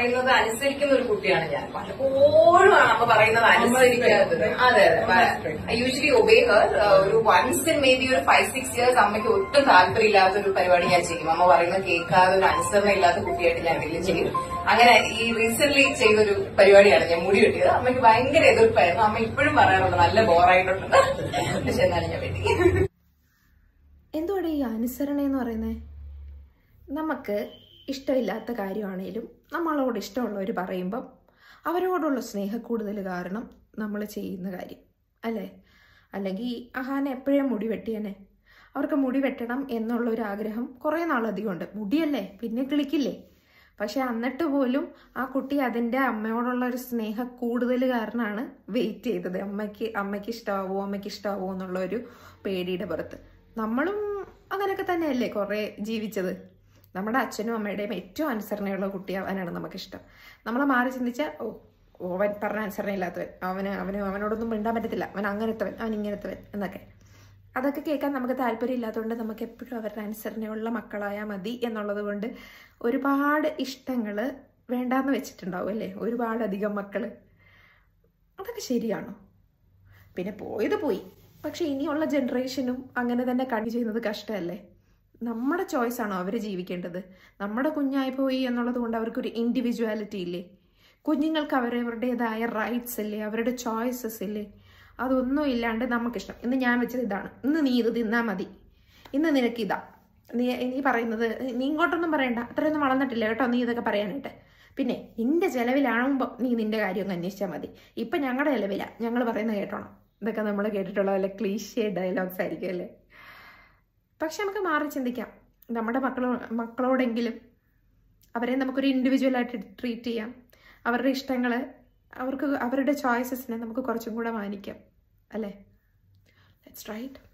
പറയുന്നത് അനുസരിക്കുന്ന ഒരു കുട്ടിയാണ് ഞാൻ പലപ്പോഴും ആണ് അമ്മ പറയുന്നത് അനുസരിക്കാത്തത് അതെ അതെ യൂഷ്വലി ഒബേ ഹർ ഒരു വൺസ് ഇൻ മേ ബി ഒരു ഫൈവ് സിക്സ് ഇയേഴ്സ് അമ്മയ്ക്ക് ഒട്ടും താല്പര്യമില്ലാത്ത ഒരു പരിപാടി ഞാൻ ചെയ്യും അമ്മ പറയുന്നത് കേൾക്കാതെ ഒരു അനുസരണ ഇല്ലാത്ത കുട്ടിയായിട്ട് ഞാൻ എന്തെങ്കിലും ചെയ്യും അങ്ങനെ ഈ റീസെന്റ് ചെയ്തൊരു പരിപാടിയാണ് ഞാൻ മുടി വെട്ടിയത് അമ്മയ്ക്ക് ഭയങ്കര എതിർപ്പായിരുന്നു അമ്മ ഇപ്പോഴും പറയാറുണ്ട് നല്ല ബോറായിട്ടുണ്ട് പക്ഷെ എന്നാലും ഞാൻ വെട്ടി എന്തുവാണ് ഈ അനുസരണ എന്ന് പറയുന്നത് നമുക്ക് ഇഷ്ടമില്ലാത്ത കാര്യമാണേലും നമ്മളോട് ഇഷ്ടമുള്ളവർ പറയുമ്പം അവരോടുള്ള സ്നേഹക്കൂടുതൽ കാരണം നമ്മൾ ചെയ്യുന്ന കാര്യം അല്ലേ അല്ലെങ്കിൽ അഹാന എപ്പോഴും മുടി വെട്ടിയനെ അവർക്ക് മുടി വെട്ടണം എന്നുള്ള ഒരു ആഗ്രഹം കുറേ നാളധികം ഉണ്ട് മുടിയല്ലേ പിന്നെ കിളിക്കില്ലേ പക്ഷെ എന്നിട്ട് പോലും ആ കുട്ടി അതിൻ്റെ അമ്മയോടുള്ള ഒരു സ്നേഹ കൂടുതൽ കാരണമാണ് വെയിറ്റ് ചെയ്തത് അമ്മയ്ക്ക് അമ്മയ്ക്ക് ഇഷ്ടമാവോ അമ്മയ്ക്ക് ഇഷ്ടമാവോ എന്നുള്ള ഒരു പേടിയുടെ പുറത്ത് നമ്മളും അങ്ങനെയൊക്കെ തന്നെയല്ലേ കുറേ ജീവിച്ചത് നമ്മുടെ അച്ഛനും അമ്മയുടെയും ഏറ്റവും അനുസരണയുള്ള കുട്ടിയാവാനാണ് നമുക്കിഷ്ടം നമ്മളെ മാറി ചിന്തിച്ചാൽ ഓ ഓ, അവൻ പറഞ്ഞ അനുസരണയില്ലാത്തവൻ അവന് അവന് അവനോടൊന്നും മിണ്ടാൻ പറ്റത്തില്ല അവൻ അങ്ങനത്തവൻ അവൻ ഇങ്ങനത്തവൻ എന്നൊക്കെ അതൊക്കെ കേൾക്കാൻ നമുക്ക് താല്പര്യമില്ലാത്തതുകൊണ്ട് നമുക്ക് എപ്പോഴും അവരുടെ അനുസരണയുള്ള മക്കളായാൽ മതി എന്നുള്ളത് കൊണ്ട് ഒരുപാട് ഇഷ്ടങ്ങൾ വേണ്ടാന്ന് വെച്ചിട്ടുണ്ടാവും അല്ലേ ഒരുപാടധികം മക്കൾ അതൊക്കെ ശരിയാണോ പിന്നെ പോയത് പോയി പക്ഷെ ഇനിയുള്ള ജനറേഷനും അങ്ങനെ തന്നെ കണ്ടു ചെയ്യുന്നത് കഷ്ടമല്ലേ നമ്മുടെ ചോയ്സ് ആണോ അവർ ജീവിക്കേണ്ടത് നമ്മുടെ കുഞ്ഞായി പോയി എന്നുള്ളത് കൊണ്ട് അവർക്കൊരു ഇൻഡിവിജ്വാലിറ്റി ഇല്ലേ കുഞ്ഞുങ്ങൾക്ക് അവരവരുടേതായ റൈറ്റ്സ് ഇല്ലേ അവരുടെ ചോയ്സസ് ഇല്ലേ അതൊന്നും ഇല്ലാണ്ട് നമുക്കിഷ്ടം ഇന്ന് ഞാൻ വെച്ചത് ഇതാണ് ഇന്ന് നീ ഇത് തിന്നാൽ മതി ഇന്ന് നിനക്ക് ഇതാ നീ നീ പറയുന്നത് നീ ഇങ്ങോട്ടൊന്നും പറയണ്ട അത്രയൊന്നും വളർന്നിട്ടില്ല കേട്ടോ നീ ഇതൊക്കെ പറയാനായിട്ട് പിന്നെ നിന്റെ ചെലവിലാകുമ്പോൾ നീ നിന്റെ കാര്യം ഒന്ന് അന്വേഷിച്ചാൽ മതി ഇപ്പം ഞങ്ങളുടെ ചെലവില ഞങ്ങൾ പറയുന്നത് കേട്ടോണം ഇതൊക്കെ നമ്മൾ കേട്ടിട്ടുള്ള വല്ല ക്ലീഷേ ഡയലോഗ്സ് ആയിരിക്കും അല്ലേ പക്ഷെ നമുക്ക് മാറി ചിന്തിക്കാം നമ്മുടെ മക്കളോ മക്കളോടെങ്കിലും അവരെ നമുക്കൊരു ഇൻഡിവിജ്വൽ ആയിട്ട് ട്രീറ്റ് ചെയ്യാം അവരുടെ ഇഷ്ടങ്ങൾ അവർക്ക് അവരുടെ ചോയ്സസിനെ നമുക്ക് കുറച്ചും കൂടെ മാനിക്കാം അല്ലേ ദറ്റ്സ് റൈറ്റ്